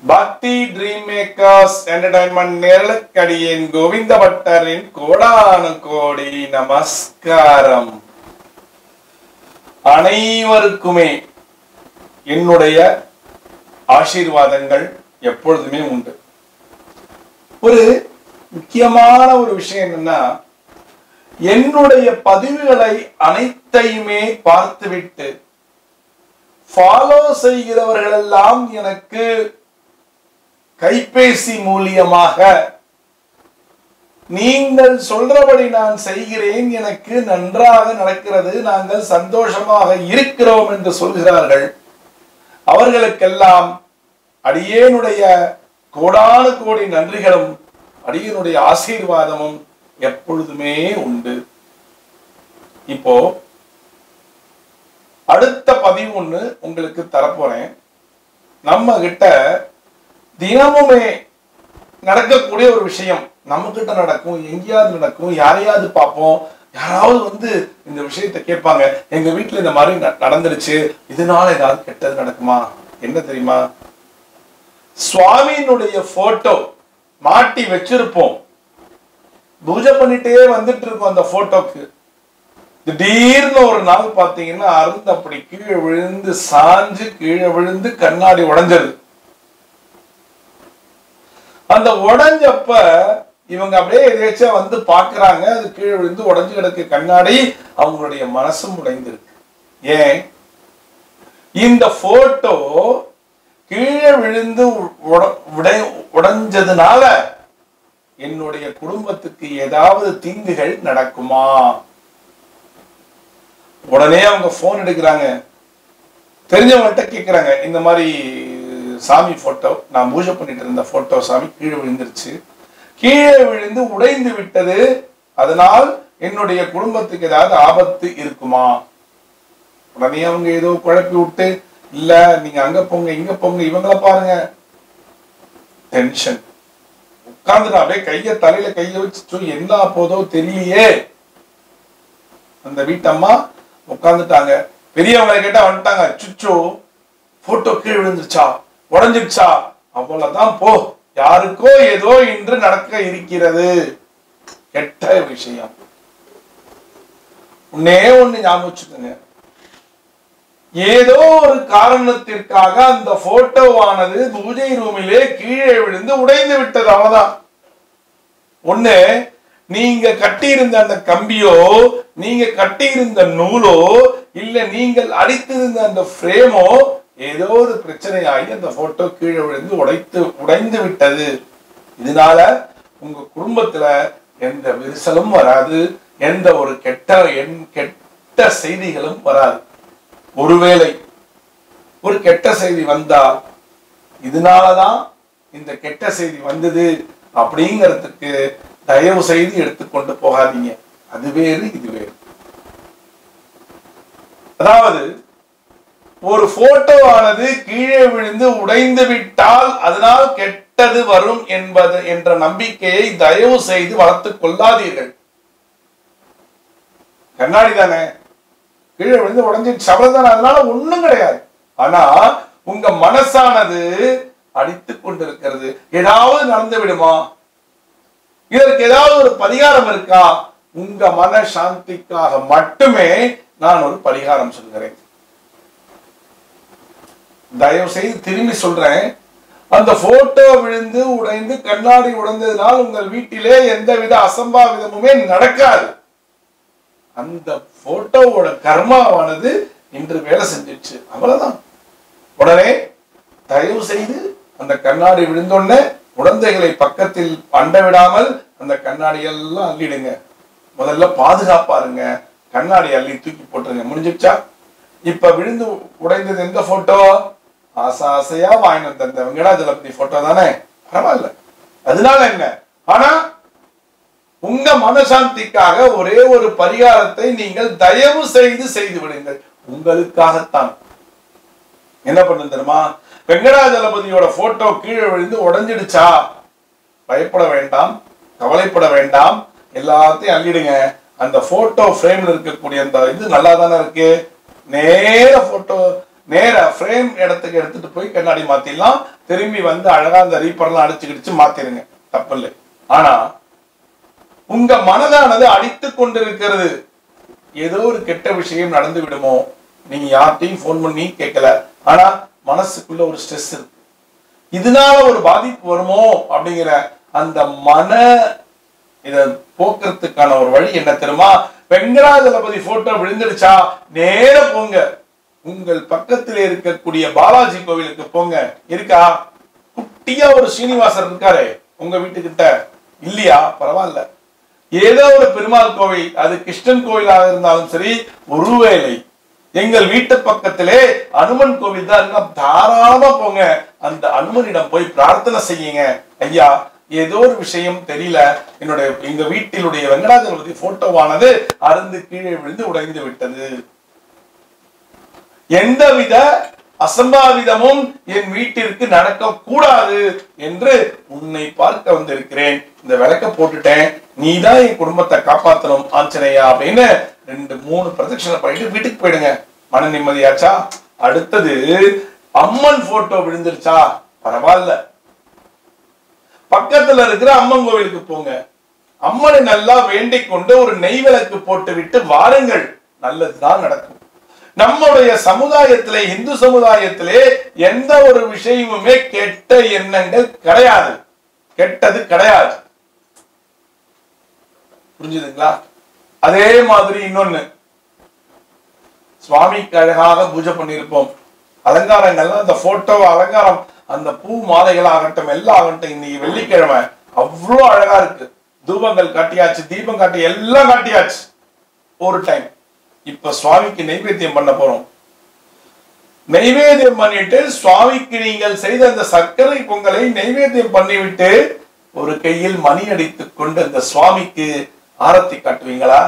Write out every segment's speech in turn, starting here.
பக்தி dream makers entertainment நேரலக்கடியின் கோவிந்த பட்டரின் கோடானு கோடி நமஸ்காரம் அனைவருக்குமே என்னுடைய ஆசீர்வாதங்கள் எப்பொழுதுமே உண்டு ஒரு முக்கியமான ஒரு விஷயம் என்னன்னா என்னுடைய பதிவுகளை அனைத்தையுமே பார்த்துவிட்டு ஃபாலோ செய்கிறவர்களெல்லாம் எனக்கு கைபேசி மூலியமாக நீங்கள் சொல்றபடி நான் செய்கிறேன் எனக்கு நன்றாக நடக்கிறது நாங்கள் சந்தோஷமாக இருக்கிறோம் என்று சொல்கிறார்கள் அவர்களுக்கெல்லாம் அடியேனுடைய கோடானு கோடி நன்றிகளும் அடியனுடைய ஆசீர்வாதமும் எப்பொழுதுமே உண்டு இப்போ அடுத்த பதிவு ஒண்ணு உங்களுக்கு தரப்போறேன் நம்ம கிட்ட தினமுமே நடக்கக்கூடிய ஒரு விஷயம் நம்ம கிட்ட நடக்கும் எங்கேயாவது நடக்கும் யாரையாவது பார்ப்போம் யாராவது வந்து இந்த விஷயத்தை கேட்பாங்க எங்க வீட்டுல இந்த மாதிரி ந- நடந்துருச்சு இதனால ஏதாவது கெட்டது நடக்குமா என்ன தெரியுமா சுவாமியினுடைய போட்டோ மாட்டி வச்சிருப்போம் பூஜை பண்ணிட்டே வந்துட்டு இருக்கோம் அந்த போட்டோக்கு திடீர்னு ஒரு நாள் பாத்தீங்கன்னா அருந்து அப்படி கீழே விழுந்து சாஞ்சு கீழே விழுந்து கண்ணாடி உடைஞ்சது அந்த உடைஞ்சப்ப இவங்க அப்படியே எதேச்சா வந்து பாக்குறாங்க அது கீழே விழுந்து உடைஞ்சு கிடக்கு கண்ணாடி அவங்களுடைய மனசும் உடைந்திருக்கு ஏன் இந்த போட்டோ கீழே விழுந்து உட- உடை உடைஞ்சதுனால என்னுடைய குடும்பத்துக்கு ஏதாவது தீங்குகள் நடக்குமா உடனே அவங்க போன் எடுக்கிறாங்க தெரிஞ்சவங்கள்ட்ட கேக்குறாங்க இந்த மாதிரி சாமி போட்டோ நான் பூஜை பண்ணிட்டு இருந்த போட்டோ சாமி கீழே விழுந்துருச்சு கீழே விழுந்து உடைந்து விட்டது அதனால் என்னுடைய குடும்பத்துக்கு ஏதாவது ஆபத்து இருக்குமா உடனே அவங்க ஏதோ குழப்பி விட்டு இல்ல நீங்க அங்க போங்க இங்க போங்க இவங்கள பாருங்க டென்ஷன் உட்கார்ந்துட்டு அப்படியே கைய தலையில கைய வச்சு என்ன போதோ தெரியலையே அந்த வீட்டம்மா உட்கார்ந்துட்டாங்க பெரியவங்களை கேட்டா வந்துட்டாங்க சுச்சோ போட்டோ கீழே விழுந்துருச்சா உடைஞ்சிருச்சா அவ்வளவுதான் போ யாருக்கோ ஏதோ இன்று நடக்க இருக்கிறது கெட்ட விஷயம் ஒன்னே ஒண்ணு ஞாபகம் வச்சுக்கோங்க ஏதோ ஒரு காரணத்திற்காக அந்த போட்டோவானது பூஜை ரூமிலே கீழே விழுந்து உடைந்து விட்டது அவ்வளவுதான் ஒண்ணு நீங்க கட்டியிருந்த அந்த கம்பியோ நீங்க கட்டியிருந்த நூலோ இல்ல நீங்கள் அடித்திருந்த அந்த பிரேமோ ஏதோ ஒரு பிரச்சனையாகி அந்த போட்டோ கீழே விழுந்து உடைத்து உடைந்து விட்டது இதனால உங்க குடும்பத்துல எந்த விரிசலும் வராது எந்த ஒரு கெட்ட எண் கெட்ட செய்திகளும் வராது ஒருவேளை ஒரு கெட்ட செய்தி வந்தா இதனாலதான் இந்த கெட்ட செய்தி வந்தது அப்படிங்கிறதுக்கு தயவு செய்து எடுத்துக்கொண்டு போகாதீங்க அது வேறு இது வேறு அதாவது ஒரு போட்டோ ஆனது கீழே விழுந்து உடைந்து விட்டால் அதனால் கெட்டது வரும் என்பது என்ற நம்பிக்கையை தயவு செய்து வளர்த்துக் கொள்ளாதீர்கள் கண்ணாடி தானே கீழே விழுந்து உடைஞ்சிருச்சு அவ்வளவுதானே அதனால ஒண்ணும் கிடையாது ஆனா உங்க மனசானது அடித்துக் கொண்டிருக்கிறது ஏதாவது நடந்து விடுமா இதற்கு ஏதாவது ஒரு பரிகாரம் இருக்கா உங்க மன சாந்திக்காக மட்டுமே நான் ஒரு பரிகாரம் சொல்கிறேன் தயவு செய்து திரும்பி சொல்றேன் அந்த போட்டோ விழுந்து உடைந்து கண்ணாடி உடைந்ததினால் உங்கள் வீட்டிலே எந்தவித அசம்பாவிதமுமே நடக்காது அந்த போட்டோவோட கர்மாவானது இன்று வேலை செஞ்சிச்சு அவ்வளவுதான் உடனே தயவு செய்து அந்த கண்ணாடி விழுந்தோடனே குழந்தைகளை பக்கத்தில் அண்ட விடாமல் அந்த கண்ணாடி எல்லாம் அள்ளிடுங்க முதல்ல பாதுகாப்பா இருங்க கண்ணாடி அள்ளி தூக்கி போட்டுருங்க முடிஞ்சிடுச்சா இப்ப விழுந்து உடைந்தது எந்த போட்டோ ஆசை ஆசையா வாங்கிட்டு வந்த அந்த வெங்கடாஜலபதி போட்டோ தானே பரவாயில்ல அதனால என்ன ஆனா உங்க மனசாந்திக்காக ஒரே ஒரு பரிகாரத்தை நீங்கள் தயவு செய்து செய்து விடுங்கள் உங்களுக்காகத்தான் என்ன பண்ணு தெரியுமா வெங்கடாஜலபதியோட போட்டோ கீழே விழுந்து உடைஞ்சிடுச்சா பயப்பட வேண்டாம் கவலைப்பட வேண்டாம் எல்லாத்தையும் அள்ளிடுங்க அந்த போட்டோ ஃப்ரேம்ல இருக்கக்கூடிய அந்த இது நல்லா தானே இருக்கு நேர போட்டோ நேரா ஃப்ரேம் இடத்துக்கு எடுத்துட்டு போய் கண்ணாடி மாத்திடலாம் திரும்பி வந்து அழகா அந்த ரீப்பர்லாம் அடிச்சு கிடிச்சு மாத்திருங்க தப்பு இல்லை ஆனா உங்க மனதானது அடித்துக் கொண்டிருக்கிறது ஏதோ ஒரு கெட்ட விஷயம் நடந்து விடுமோ நீங்க யார்கிட்டையும் ஃபோன் பண்ணி கேட்கல ஆனா மனசுக்குள்ள ஒரு ஸ்ட்ரெஸ் இருக்கு இதனால ஒரு பாதிப்பு வருமோ அப்படிங்கிற அந்த மன இத போக்குறதுக்கான ஒரு வழி என்ன தெரியுமா வெங்கடாஜலபதி போட்டோ விழுந்துடுச்சா நேர போங்க உங்கள் பக்கத்தில் இருக்கக்கூடிய பாலாஜி கோவிலுக்கு போங்க இருக்கா குட்டியா ஒரு சீனிவாசர் இருக்காரே உங்க வீட்டுக்கிட்ட இல்லையா பரவாயில்ல ஏதோ ஒரு பெருமாள் கோவில் அது கிருஷ்ணன் கோவிலாக இருந்தாலும் சரி ஒருவேளை எங்கள் வீட்டு பக்கத்திலே அனுமன் கோவில் தான் இருக்கா தாராளமா போங்க அந்த அனுமனிடம் போய் பிரார்த்தனை செய்யுங்க ஐயா ஏதோ ஒரு விஷயம் தெரியல என்னுடைய எங்க வீட்டிலுடைய வெங்கடாஜலபதி போட்டோவானது அருந்து கீழே விழுந்து உடைந்து விட்டது எந்தவித அசம்பாவிதமும் என் வீட்டிற்கு நடக்க கூடாது என்று உன்னை பார்க்க வந்திருக்கிறேன் இந்த விளக்க போட்டுட்டேன் நீ தான் என் குடும்பத்தை காப்பாத்தணும் ஆஞ்சநேயா அப்படின்னு ரெண்டு மூணு பிரதட்சணை பண்ணிட்டு வீட்டுக்கு போயிடுங்க மன நிம்மதியாச்சா அடுத்தது அம்மன் போட்டோ விழுந்துருச்சா பரவாயில்ல பக்கத்துல இருக்கிற அம்மன் கோவிலுக்கு போங்க அம்மனை நல்லா வேண்டிக் கொண்டு ஒரு நெய் விளக்கு போட்டு விட்டு வாருங்கள் நல்லதுதான் நடக்கும் நம்முடைய சமுதாயத்திலே இந்து சமுதாயத்திலே எந்த ஒரு விஷயமுமே கெட்ட எண்ணங்கள் கிடையாது கெட்டது கிடையாது புரிஞ்சுதுங்களா அதே மாதிரி இன்னொன்னு சுவாமிக்கு அழகாக பூஜை பண்ணியிருப்போம் அலங்காரங்கள்லாம் அந்த போட்டோ அலங்காரம் அந்த பூ மாலைகள் ஆகட்டும் எல்லாம் ஆகட்டும் இன்னைக்கு வெள்ளிக்கிழமை அவ்வளோ அழகா இருக்கு தூபங்கள் காட்டியாச்சு தீபம் காட்டி எல்லாம் காட்டியாச்சு ஒரு டைம் இப்ப சுவாமிக்கு நைவேத்தியம் பண்ண போறோம் நைவேத்தியம் பண்ணிட்டு சுவாமிக்கு நீங்கள் செய்த அந்த சர்க்கரை பொங்கலை நைவேத்தியம் பண்ணிவிட்டு ஒரு கையில் மணி அடித்துக் கொண்டு அந்த சுவாமிக்கு ஆரத்தி காட்டுவீங்களா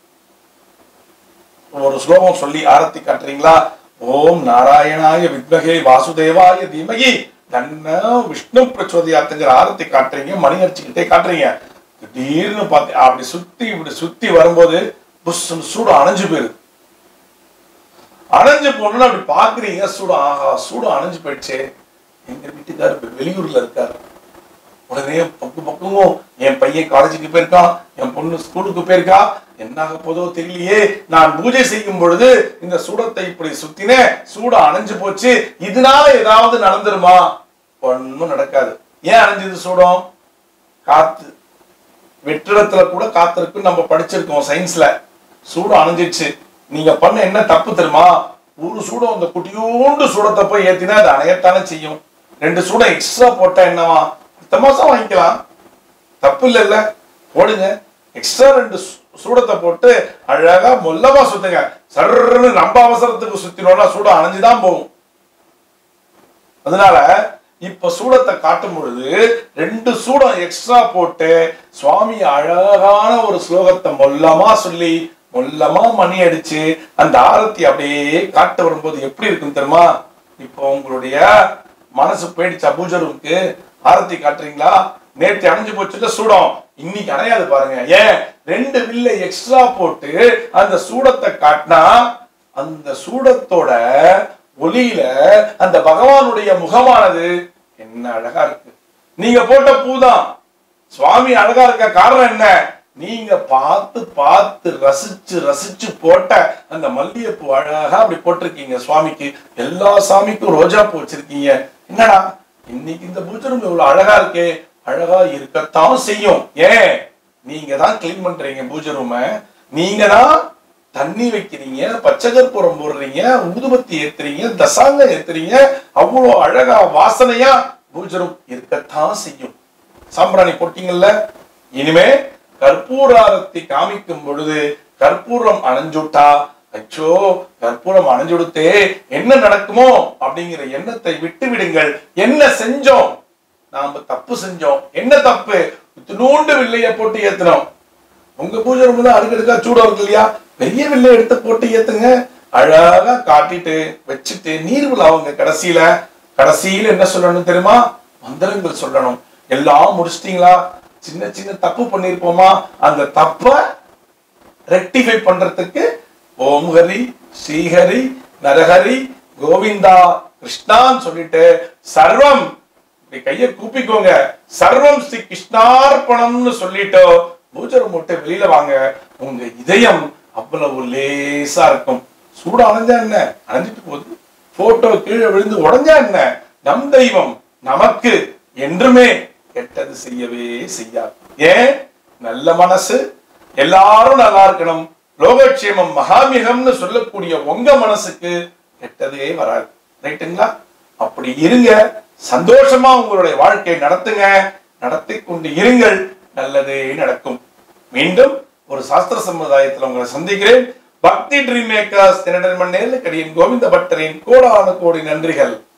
ஒரு ஸ்லோகம் சொல்லி ஆரத்தி காட்டுறீங்களா ஓம் நாராயணாய வித்மகே வாசுதேவாய தீமகி தன்ன விஷ்ணு பிரச்சோதயாத்துங்கிற ஆரத்தி காட்டுறீங்க மணி அடிச்சுக்கிட்டே காட்டுறீங்க திடீர்னு பார்த்து அப்படி சுத்தி இப்படி சுத்தி வரும்போது புஷ்ஷுன்னு சூடு அணைஞ்சு போயிருது அணைஞ்சு போனோம்னு அப்படி பாக்குறீங்க சூடு ஆஹா சூடு அணைஞ்சு போயிடுச்சு எங்க வீட்டுக்காரர் வெளியூர்ல இருக்காரு உடனே பக்கு பக்கமும் என் பையன் காலேஜுக்கு போயிருக்கான் என் பொண்ணு ஸ்கூலுக்கு போயிருக்கா என்னாக போதோ தெரியலையே நான் பூஜை செய்யும் பொழுது இந்த சூடத்தை இப்படி சுத்தினேன் சூடு அணைஞ்சு போச்சு இதனால ஏதாவது நடந்துருமா ஒண்ணும் நடக்காது ஏன் அணைஞ்சது சூடம் காத்து வெற்றிடத்துல கூட காத்து இருக்கு நம்ம படிச்சிருக்கோம் சயின்ஸ்ல சூடு அணைஞ்சிடுச்சு நீங்க பண்ண என்ன தப்பு தெரியுமா ஒரு சூடம் அந்த குட்டியோண்டு சூடத்தை போய் ஏத்தினா அது அணையத்தானே செய்யும் ரெண்டு சூடம் எக்ஸ்ட்ரா போட்டா என்னவா அடுத்த மாசம் வாங்கிக்கலாம் தப்பு இல்லைல்ல போடுங்க எக்ஸ்ட்ரா ரெண்டு சூ- சூடத்தை போட்டு அழகா மொல்லமா சுத்துங்க சர்ன்னு நம்ம அவசரத்துக்கு சுத்தினோம்னா சூடம் அணைஞ்சுதான் போகும் அதனால இப்ப சூடத்தை காட்டும் பொழுது ரெண்டு சூடம் எக்ஸ்ட்ரா போட்டு சுவாமி அழகான ஒரு ஸ்லோகத்தை மொல்லமா சொல்லி மொல்லமா மணி அடிச்சு அந்த ஆரத்தி அப்படியே காட்ட வரும்போது எப்படி இருக்கும் தெரியுமா இப்போ உங்களுடைய மனசு போயிடுச்சா பூஜை ரூமுக்கு ஆரத்தி காட்டுறீங்களா நேற்று அணைஞ்சு போச்சுல சூடம் இன்னைக்கு அணையாது பாருங்க ஏன் ரெண்டு வில்ல எக்ஸ்ட்ரா போட்டு அந்த சூடத்தை காட்டினா அந்த சூடத்தோட ஒளியில அந்த பகவானுடைய முகமானது என்ன அழகா இருக்கு நீங்க போட்ட பூதான் சுவாமி அழகா இருக்க காரணம் என்ன நீங்க பார்த்து பார்த்து ரசிச்சு ரசிச்சு போட்ட அந்த மல்லிகைப்பூ அழகா அப்படி போட்டிருக்கீங்க சுவாமிக்கு எல்லா சாமிக்கும் ரோஜா பூ வச்சிருக்கீங்க என்னடா இன்னைக்கு இந்த பூஜை room இவ்வளவு அழகா இருக்கே அழகா இருக்கத்தான் செய்யும் ஏன் நீங்க தான் கிளீன் பண்றீங்க பூஜை ரூம நீங்க தான் தண்ணி வைக்கிறீங்க பச்சை கற்பூரம் போடுறீங்க ஊதுபத்தி ஏத்துறீங்க தசாங்க ஏத்துறீங்க அவ்வளோ அழகா வாசனையா பூஜை room இருக்கத்தான் செய்யும் சாம்பிராணி போட்டீங்கல்ல இனிமே கற்பூராரத்தை காமிக்கும் பொழுது கற்பூரம் அணைஞ்சுட்டா அச்சோ கற்பூரம் அணைஞ்சுடுத்தே என்ன நடக்குமோ அப்படிங்கிற எண்ணத்தை விட்டு விடுங்கள் என்ன செஞ்சோம் நாம தப்பு செஞ்சோம் என்ன தப்பு நூண்டு வில்லைய போட்டு ஏத்துனோம் உங்க பூஜை ரூம் தான் அடுக்கடுக்கா சூடம் இருக்கு இல்லையா பெரிய வில்லை எடுத்து போட்டு ஏத்துங்க அழகா காட்டிட்டு வச்சுட்டு நீர் விழாவுங்க கடைசியில கடைசியில என்ன சொல்லணும் தெரியுமா மந்திரங்கள் சொல்லணும் எல்லாம் முடிச்சிட்டீங்களா சின்ன சின்ன தப்பு பண்ணிருப்போமா அந்த தப்ப ரெக்டிஃபை பண்றதுக்கு ஓம் ஹரி ஸ்ரீஹரி நரஹரி கோவிந்தா கிருஷ்ணான்னு சொல்லிட்டு சர்வம் இப்படி கையை கூப்பிக்கோங்க சர்வம் ஸ்ரீ கிருஷ்ணார்ப்பணம்னு சொல்லிட்டு பூஜை மூட்டை வெளியில வாங்க உங்க இதயம் அவ்வளவு லேசா இருக்கும் சூடு அணைஞ்சா என்ன அணைஞ்சிட்டு போகுது போட்டோ கீழே விழுந்து உடைஞ்சா என்ன நம் தெய்வம் நமக்கு என்றுமே கெட்டது செய்யவே செய்யாது ஏன் நல்ல மனசு எல்லாரும் நல்லா இருக்கணும் லோகக்ஷேமம் மகாமிகம்னு சொல்லக்கூடிய உங்க மனசுக்கு கெட்டதே வராது ரைட்டுங்களா அப்படி இருங்க சந்தோஷமா உங்களுடைய வாழ்க்கையை நடத்துங்க நடத்தி கொண்டு இருங்கள் நல்லதே நடக்கும் மீண்டும் ஒரு சாஸ்திர சமுதாயத்தில் உங்களை சந்திக்கிறேன் பக்தி ட்ரீம் மேக்கர்ஸ் தினடன்மன் நேர்ல கடியின் கோவிந்த பட்டரின் கோடான கோடி நன்றிகள்